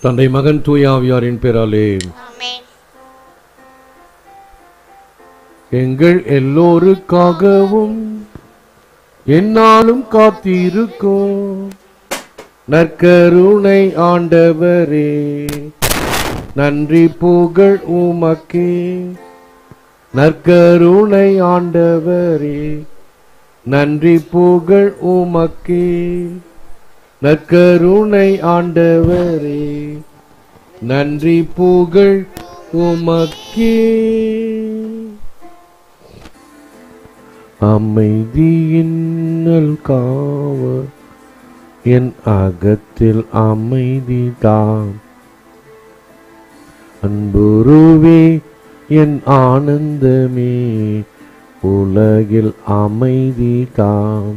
தந்தை மகன் தூயாவியாரின் பேராலே ஆமென் எங்கள் எல்லோருக்காகவும் என்னாலும் காத்திருக்கும் நற்கருணை ஆண்டவரே நன்றி புகழ் உமக்கே நற்கருணை ஆண்டவரே நன்றி புகழ் உமக்கே நற்கருணை ஆண்டவரே நன்றி புகழ் உமக்கே அமைதியின்னல் காவ என் அகத்தில் அமைதி தாம் அன்புருவே என் ஆனந்தமே உலகில் அமைதி தாம்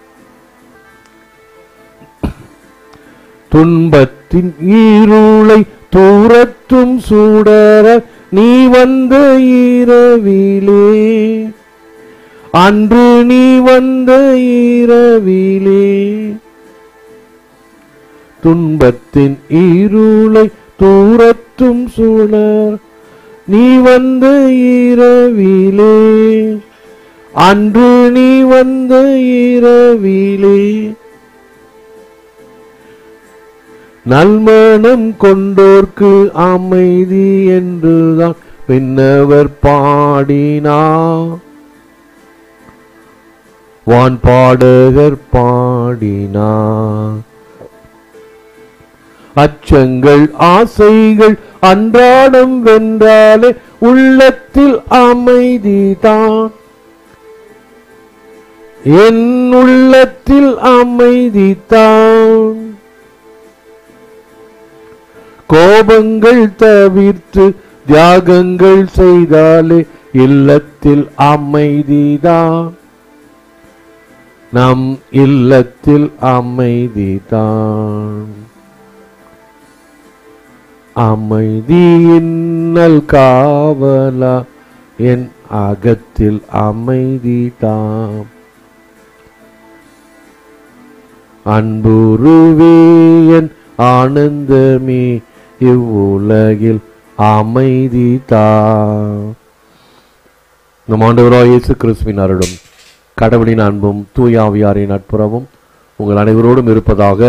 துன்பத்தின் ஈருளை தூரத்தும் சூடர நீ வந்த இரவிலே அன்று நீ வந்த இரவிலே துன்பத்தின் இருளை தூரத்தும் சுடர் நீ வந்த இரவிலே அன்று நீ வந்த இரவிலே நல்மனம் கொண்டோர்க்கு அமைதி என்றுதான் பின்னவர் பாடினார் வான் பாடகர் பாடினார் அச்சங்கள் ஆசைகள் அன்றாடம் வென்றாலே உள்ளத்தில் அமைதிதான் என் உள்ளத்தில் அமைதிதான் கோபங்கள் தவிர்த்து தியாகங்கள் செய்தாலே இல்லத்தில் அமைதிதான் நம் இல்லத்தில் அமைதிதான் அமைதியின்னல் காவலா என் அகத்தில் அமைதிதாம் அன்புருவே என் ஆனந்தமே இவ்வுலகில் அமைதிதா நம் ஆண்டவராய் இயேசு கிறிஸ்துவின் அருளும் கடவுளின் அன்பும் தூயாவியாரின் நட்புறவும் உங்கள் அனைவரோடும் இருப்பதாக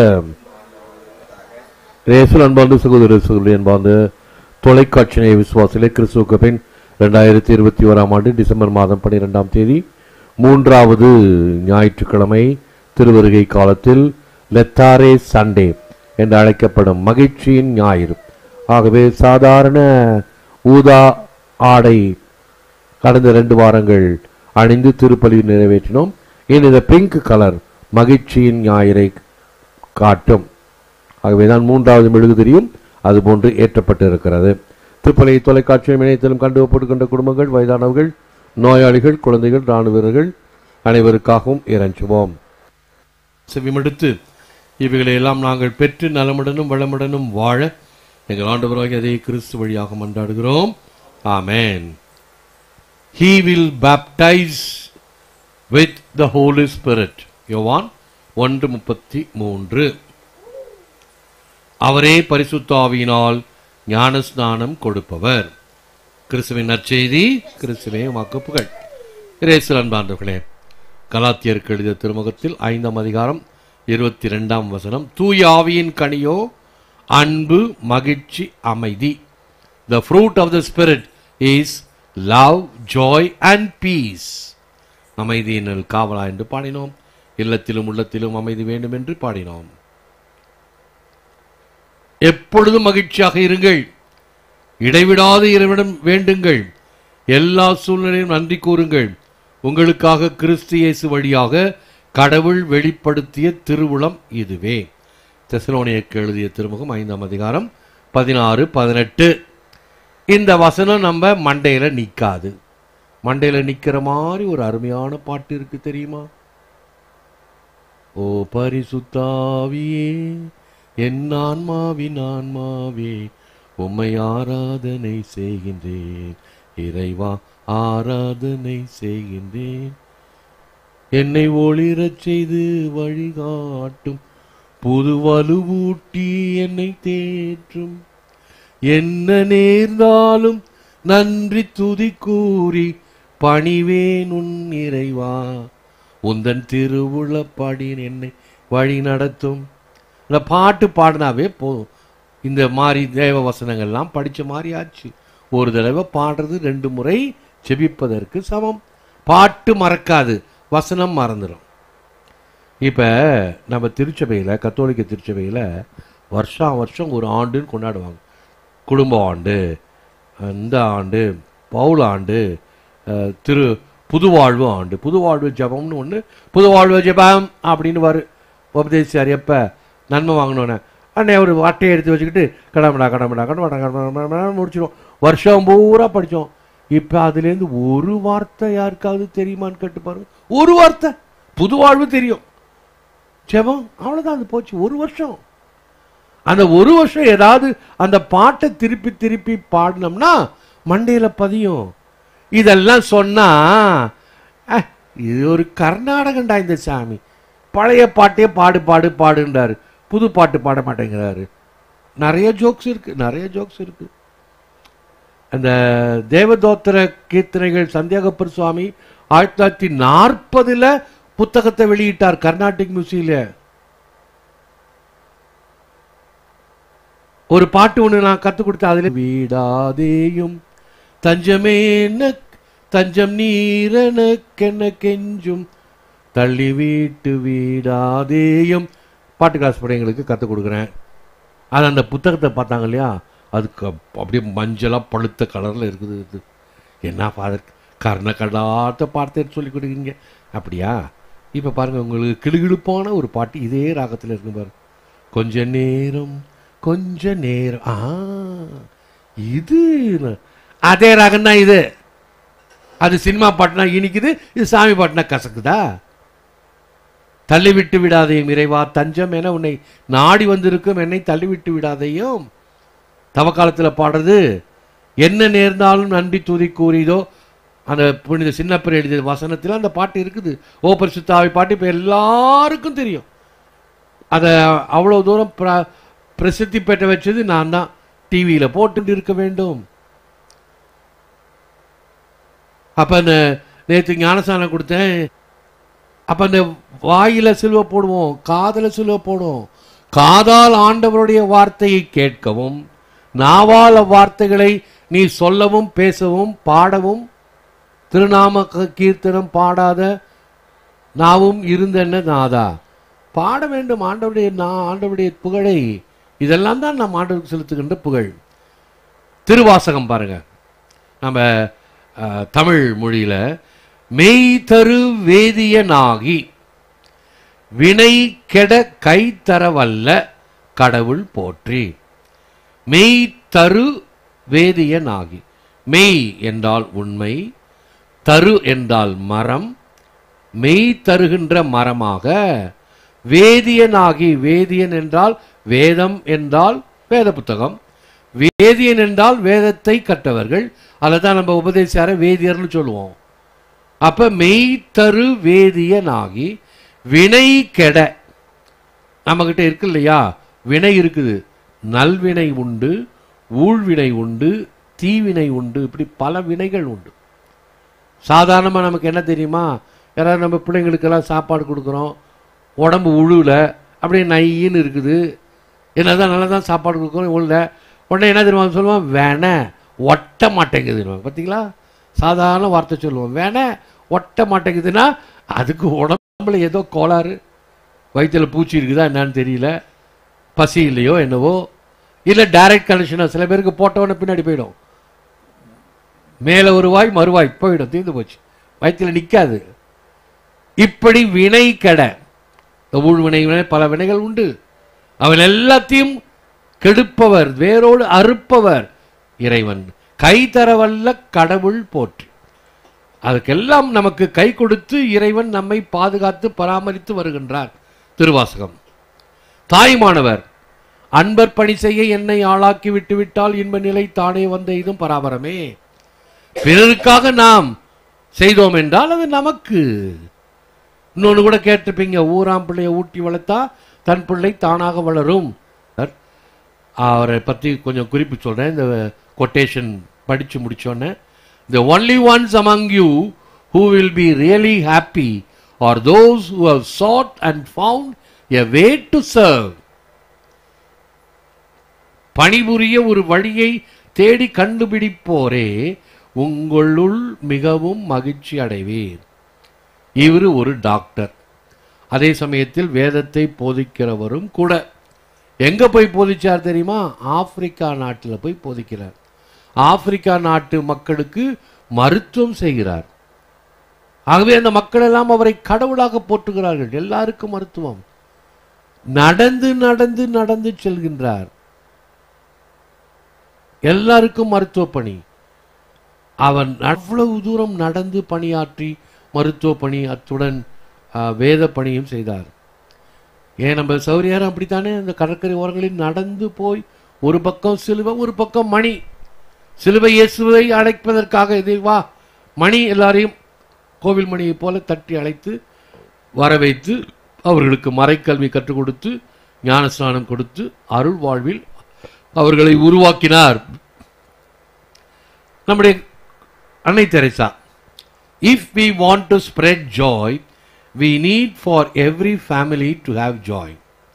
ரேசல் அன்பார்ந்த சகோதர சகோதரி அன்பார்ந்த தொலைக்காட்சி விசுவாசிலே கிறிஸ்துவுக்கு பின் ரெண்டாயிரத்தி இருபத்தி ஓராம் ஆண்டு டிசம்பர் மாதம் பன்னிரெண்டாம் தேதி மூன்றாவது ஞாயிற்றுக்கிழமை திருவருகை காலத்தில் லெத்தாரே சண்டே என்று அழைக்கப்படும் மகிழ்ச்சியின் ஞாயிறு ஆகவே சாதாரண ஊதா ஆடை கடந்த ரெண்டு வாரங்கள் அணிந்து திருப்பலி நிறைவேற்றினோம் இனி இந்த பிங்க் கலர் மகிழ்ச்சியின் ஞாயிறை காட்டும் ஆகவேதான் மூன்றாவது மெழுகுதிரியும் அதுபோன்று ஏற்றப்பட்டு இருக்கிறது திருப்பலி தொலைக்காட்சியும் இணையத்திலும் கண்டு ஒப்புக்கொண்ட குடும்பங்கள் வயதானவர்கள் நோயாளிகள் குழந்தைகள் ராணுவ வீரர்கள் அனைவருக்காகவும் இறைஞ்சுவோம் செவிமடுத்து இவைகளை எல்லாம் நாங்கள் பெற்று நலமுடனும் வளமுடனும் வாழ எங்கள் ஆண்டவராகிய அதே கிறிஸ்து வழியாக மன்றாடுகிறோம் ஆமென் He will baptize with the Holy Spirit. யோவான் ஒன்று முப்பத்தி மூன்று அவரே பரிசுத்த ஆவியினால் ஞானஸ்நானம் கொடுப்பவர் கிறிஸ்துவின் நற்செய்தி கிறிஸ்துவே உமக்கு புகழ் இரேசல் அன்பார்ந்தவர்களே கலாத்தியருக்கு எழுதிய திருமுகத்தில் ஐந்தாம் அதிகாரம் இருபத்தி ரெண்டாம் வசனம் தூய ஆவியின் கனியோ அன்பு மகிழ்ச்சி அமைதி the fruit of the spirit is love joy and peace அமைதியினல் காவலா என்று பாடினோம் இல்லத்திலும் உள்ளத்திலும் அமைதி வேண்டும் என்று பாடினோம் எப்பொழுதும் மகிழ்ச்சியாக இருங்கள் இடைவிடாது இறைவனிடம் வேண்டுங்கள் எல்லா சூழ்நிலையும் நன்றி கூறுங்கள் உங்களுக்காக கிறிஸ்து இயேசு வழியாக கடவுள் வெளிப்படுத்திய திருவுளம் இதுவே தெசலோனியக்கு எழுதிய திருமுகம் ஐந்தாம் அதிகாரம் பதினாறு பதினெட்டு இந்த வசனம் நம்ம மண்டையில நிக்காது மண்டையில நிக்கிற மாதிரி ஒரு அருமையான பாட்டு இருக்கு தெரியுமா ஓ பரிசுத்தாவியே என் ஆன்மாவின் ஆன்மாவே உம்மை ஆராதனை செய்கின்றேன் இறைவா ஆராதனை செய்கின்றேன் என்னை ஒளிரச் செய்து வழிகாட்டும் புது வலுவூட்டி என்னை தேற்றும் என்ன நேர்ந்தாலும் நன்றி துதி கூறி பணிவேன் உன் இறைவா உந்தன் திருவுளப்படி என்னை வழி நடத்தும் இந்த பாட்டு பாடினாவே போதும் இந்த மாதிரி தேவ வசனங்கள்லாம் படிச்ச மாதிரி ஆச்சு ஒரு தடவை பாடுறது ரெண்டு முறை செபிப்பதற்கு சமம் பாட்டு மறக்காது வசனம் மறந்துடும் இப்போ நம்ம திருச்சபையில் கத்தோலிக்க திருச்சபையில் வருஷம் வருஷம் ஒரு ஆண்டுன்னு கொண்டாடுவாங்க குடும்ப ஆண்டு இந்த ஆண்டு பவுல் ஆண்டு அஹ், திரு புதுவாழ்வு ஆண்டு புதுவாழ்வு ஜெபம்னு ஒன்று புதுவாழ்வு ஜெபம் அப்படின்னு வரு உபதேசிச்சார் எப்போ நன்மை வாங்கினோன்னே அண்ணே ஒரு அட்டையை எடுத்து வச்சுக்கிட்டு கடமடா கடமடா கடமடா கடமடா முடிச்சிடும் வருஷம் பூரா படித்தோம் இப்போ அதுலேருந்து ஒரு வார்த்தை யாருக்காவது தெரியுமான்னு கேட்டு பாருங்க ஒரு வார்த்தை புதுவாழ்வு தெரியும் ஜெபம் அவ்வளோதான் அது போச்சு ஒரு வருஷம் அந்த ஒரு வருஷம் ஏதாவது அந்த பாட்டை திருப்பி திருப்பி பாடினோம்னா மண்டையில பதியும் இதெல்லாம் சொன்னா அஹ், இது ஒரு கர்நாடகண்டா இந்த சாமி பழைய பாட்டையே பாடு பாடு பாடுன்றாரு புது பாட்டு பாட மாட்டேங்கிறாரு நிறைய ஜோக்ஸ் இருக்கு நிறைய ஜோக்ஸ் இருக்கு அந்த தேவதோத்திர கீர்த்தனைகள் சந்தியாகப்பர் சுவாமி ஆயிரத்தி தொள்ளாயிரத்தி நாற்பதுல புத்தகத்தை வெளியிட்டார் கர்நாடிக் மியூசியில ஒரு பாட்டு ஒன்று நான் கற்றுக் கொடுத்தேன் அதில் வீடாதேயும் தஞ்சமே நக் தஞ்சம் நீரனக்கென்ன கெஞ்சும் தள்ளி வீட்டு வீடாதேயும் பாட்டு கிளாஸ் படையங்களுக்கு கற்றுக் கொடுக்குறேன் அது அந்த புத்தகத்தை பார்த்தாங்க இல்லையா அதுக்கு அப்~ அப்படியே மஞ்சளாக பழுத்த கலரில் இருக்குது இது என்ன ஃபாதர் கர்ண கடாத்த பார்த்தேன்னு சொல்லி கொடுக்குறீங்க அப்படியா இப்போ பாருங்க உங்களுக்கு கிளுகிழுப்பான ஒரு பாட்டு இதே ராகத்தில் இருக்கு பாரு கொஞ்ச நேரம் கொஞ்ச நேரம் ஆ இது அதே ராகம் தான் இது அது சினிமா பாட்டுனா இனிக்குது இது சாமி பாட்டுனா கசக்குதா தள்ளிவிட்டு விடாதையும் இறைவா தஞ்சம் என உன்னை நாடி வந்திருக்கும் என்னை தள்ளிவிட்டு விடாதையும் தவக்காலத்தில் பாடுறது என்ன நேர்ந்தாலும் நன்றி துதி கூறியதோ அந்த புனித சின்னப்பர் எழுதிய வசனத்தில் அந்த பாட்டு இருக்குது ஓ பரிசுத்தாவி பாட்டு இப்போ எல்லாருக்கும் தெரியும் அதை அவ்வளோ தூரம் பிர பிரசித்தி பெற்ற வச்சது நான் தான் டிவியில் போட்டு இருக்க வேண்டும் அப்போ அந்த நேற்று ஞானசானம் கொடுத்தேன் அப்போ அந்த வாயில சிலுவை போடுவோம் காதல சிலுவை போடுவோம் காதால் ஆண்டவருடைய வார்த்தையை கேட்கவும் நாவால் வார்த்தைகளை நீ சொல்லவும் பேசவும் பாடவும் திருநாம க- கீர்த்தனம் பாடாத நாவும் இருந்தென்ன நாதா பாட வேண்டும் ஆண்டவருடைய நான் ஆண்டவருடைய புகழை இதெல்லாம் தான் நாம் ஆண்டவருக்கு செலுத்துகின்ற புகழ் திருவாசகம் பாருங்க நம்ம அஹ், தமிழ் மொழியில மெய் தரு வேதியனாகி வினை கெட கை தரவல்ல கடவுள் போற்றி மெய் தரு வேதியனாகி மெய் என்றால் உண்மை தரு என்றால் மரம் மெய் தருகின்ற மரமாக வேதியனாகி வேதியன் என்றால் வேதம் என்றால் வேத புத்தகம் வேதியன் என்றால் வேதத்தை கற்றவர்கள் அதை தான் நம்ம உபதேசியார வேதியர்னு சொல்லுவோம் அப்ப மெய் தரு வேதியனாகி வினை கெட நம்மகிட்ட இருக்கு இல்லையா வினை இருக்குது நல்வினை உண்டு ஊழ்வினை உண்டு தீவினை உண்டு இப்படி பல வினைகள் உண்டு சாதாரணமாக நமக்கு என்ன தெரியுமா யாராவது நம்ம பிள்ளைங்களுக்கெல்லாம் சாப்பாடு கொடுக்குறோம் உடம்பு உழுவுல அப்படியே நையின்னு இருக்குது என்னதான் நல்லா தான் சாப்பாடு கொடுக்குறோம் உள்ள உடனே என்ன தெரியுமா சொல்லுவான் வேண ஒட்ட மாட்டேங்குது பார்த்தீங்களா சாதாரண வார்த்தை சொல்லுவோம் வேண ஒட்ட மாட்டேங்குதுன்னா அதுக்கு உடம்புல ஏதோ கோளாறு வயிற்றுல பூச்சி இருக்குதா என்னன்னு தெரியல பசி இல்லையோ என்னவோ இல்லை டைரக்ட் கனெக்ஷனாக சில பேருக்கு போட்டவொடனே பின்னாடி போயிடும் மேலே ஒரு வாய் மறுவாய் போயிடும் தீர்ந்து போச்சு வயிற்றுல நிற்காது இப்படி வினை கெட இந்த ஊழ்வினை வினை பல வினைகள் உண்டு அவன் எல்லாத்தையும் கெடுப்பவர் வேரோடு அறுப்பவர் இறைவன் கை தரவல்ல கடவுள் போற்றி அதுக்கெல்லாம் நமக்கு கை கொடுத்து இறைவன் நம்மை பாதுகாத்து பராமரித்து வருகின்றார் திருவாசகம் தாய்மானவர் அன்பர் பணி செய்ய என்னை ஆளாக்கி விட்டு விட்டால் இன்ப நிலை தானே வந்த இதும் பராபரமே பிறருக்காக நாம் செய்தோம் என்றால் அது நமக்கு இன்னொன்று கூட கேட்டிருப்பீங்க ஊராம் பிள்ளைய ஊட்டி வளர்த்தா தன் பிள்ளை தானாக வளரும் அவரை பற்றி கொஞ்சம் குறிப்பு சொல்றேன் இந்த கொட்டேஷன் படிச்சு முடிச்சோன்னே the only ones among you who will be really happy are those who have sought and found a way to serve பணிபுரிய ஒரு வழியை தேடி கண்டுபிடிப்போரே உங்களுள் மிகவும் மகிழ்ச்சி அடைவீர் இவர் ஒரு டாக்டர் அதே சமயத்தில் வேதத்தை போதிக்கிறவரும் கூட எங்க போய் போதிச்சார் தெரியுமா ஆப்பிரிக்கா நாட்டில் போய் போதிக்கிறார் ஆப்பிரிக்கா நாட்டு மக்களுக்கு மருத்துவம் செய்கிறார் ஆகவே அந்த மக்கள் எல்லாம் அவரை கடவுளாக போற்றுகிறார்கள் எல்லாருக்கும் மருத்துவம் நடந்து நடந்து நடந்து செல்கின்றார் எல்லாருக்கும் மருத்துவ பணி அவன் அவ்வளவு தூரம் நடந்து பணியாற்றி மருத்துவ பணி அத்துடன் ஆ, வேத பணியும் செய்தார் ஏன் நம்ம சௌரியார் அப்படித்தானே அந்த கடற்கரை ஓரங்களில் நடந்து போய் ஒரு பக்கம் சிலுவை ஒரு பக்கம் மணி சிலுவை இயேசுவை அழைப்பதற்காக இதை வா மணி எல்லாரையும் கோவில் மணியைப் போல தட்டி அழைத்து வர வைத்து அவர்களுக்கு மறைக்கல்வி கற்றுக் கொடுத்து ஞானஸ்நானம் கொடுத்து அருள் வாழ்வில் அவர்களை உருவாக்கினார் நம்முடைய அன்னை Teresa if we want to spread joy we need for every family to have joy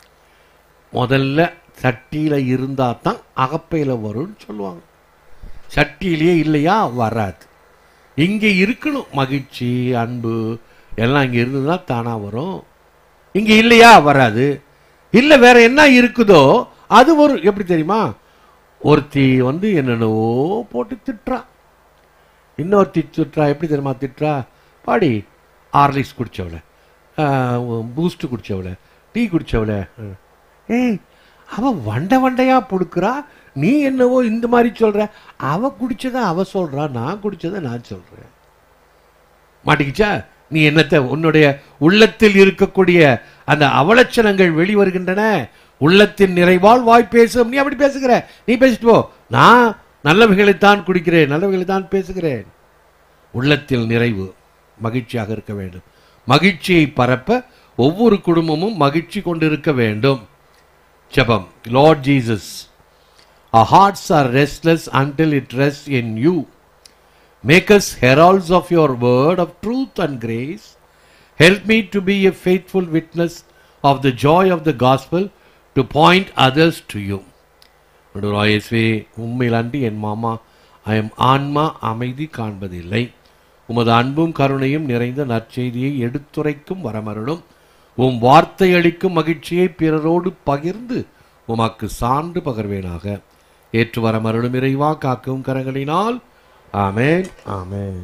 முதல்ல சட்டியில் இருந்தால் தான் அகப்பையில் வரும்னு சொல்லுவாங்க சட்டியிலேயே இல்லையா வராது இங்கே இருக்கணும் மகிழ்ச்சி அன்பு எல்லாம் இங்கே இருந்ததுன்னா தானாக வரும் இங்கே இல்லையா வராது இல்லை வேற என்ன இருக்குதோ அது ஒரு எப்படி தெரியுமா ஒருத்தி வந்து என்னென்னவோ போட்டு திட்டுறா இன்னொருத்தி திட்டுறா எப்படி தெரியுமா திட்டுறா பாடி ஹார்லிக்ஸ் குடிச்சவள பூஸ்ட் குடிச்சவள டீ குடிச்சவள ஏய் அவ வண்டை வண்டையா புடுக்குறா நீ என்னவோ இந்த மாதிரி சொல்ற அவ குடிச்சதை அவ சொல்றா நான் குடிச்சதை நான் சொல்றேன் மாட்டிக்கிச்சா நீ என்னத்த உன்னுடைய உள்ளத்தில் இருக்கக்கூடிய அந்த அவலட்சணங்கள் வெளிவருகின்றன உள்ளத்தின் நிறைவால் வாய் பேசும் நீ அப்படி பேசுகிற நீ பேசிட்டு போ நான் நல்லவைகளைத்தான் குடிக்கிறேன் நல்லவைகளைத்தான் பேசுகிறேன் உள்ளத்தில் நிறைவு மகிழ்ச்சியாக இருக்க வேண்டும் மகிழ்ச்சியை பரப்ப ஒவ்வொரு குடும்பமும் மகிழ்ச்சி கொண்டிருக்க வேண்டும் ஜெபம் Lord Jesus our hearts are restless until it rests in you Make us heralds of your word of truth and grace. Help me to be a faithful witness of the joy of the gospel to point others to you. இயேசுவே உண்மையிலாண்டி என் மாமா என் ஆன்மா அமைதி காண்பதில்லை உமது அன்பும் கருணையும் நிறைந்த நற்செய்தியை எடுத்துரைக்கும் வரமருளும் உம் வார்த்தை அளிக்கும் மகிழ்ச்சியை பிறரோடு பகிர்ந்து உமக்கு சான்று பகர்வேனாக ஏற்று வரமருளும் இறைவா காக்கும் கரங்களினால் ஆமென் ஆமென்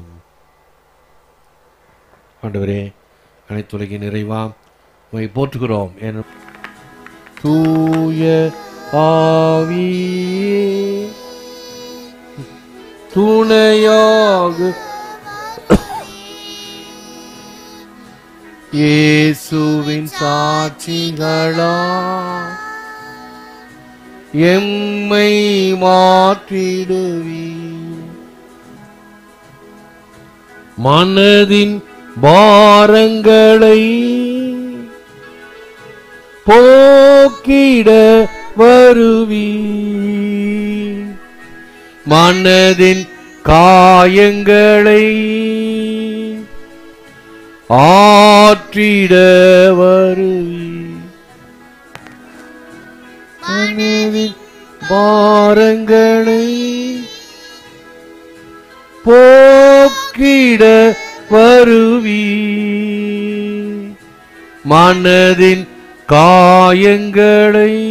ஆண்டவரே அனைத்துலகின் நிறைவா உமை போற்றுகிறோம் என் தூய ஆவியே துணையாக இயேசுவின் சாட்சிகளா எம்மை மாற்றிடுவீ மனதின் பாரங்களை போக்கிட வருவி மனதின் காயங்களை ஆற்றிட வருவி மனதின் பாரங்களை போக்கிட வருவி மனதின் காயங்களை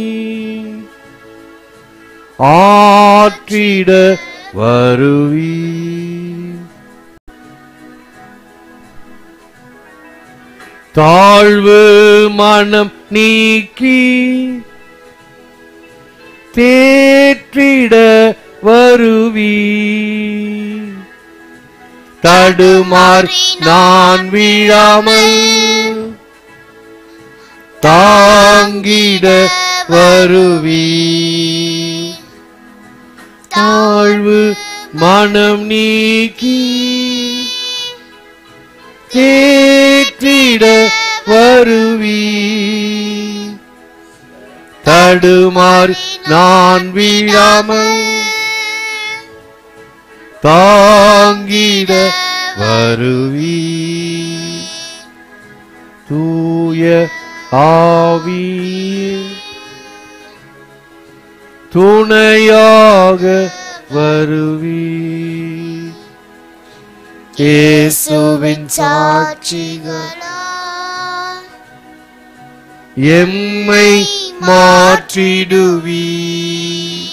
ஆற்றிட வருவி தாழ்வு மனம் நீக்கி தேற்றிட வருவி தடுமாறி நான் வீழாமல் தாங்கிட வருவி தாழ்வு மனம் நீக்கி தேற்றிட வருவி தடுமாறி நான் வீழாமல் தாங்கிட வருவீ தூய ஆவி துணையாக வருவீ இயேசுவின் சாட்சிகள் எம்மை மாற்றிடுவீ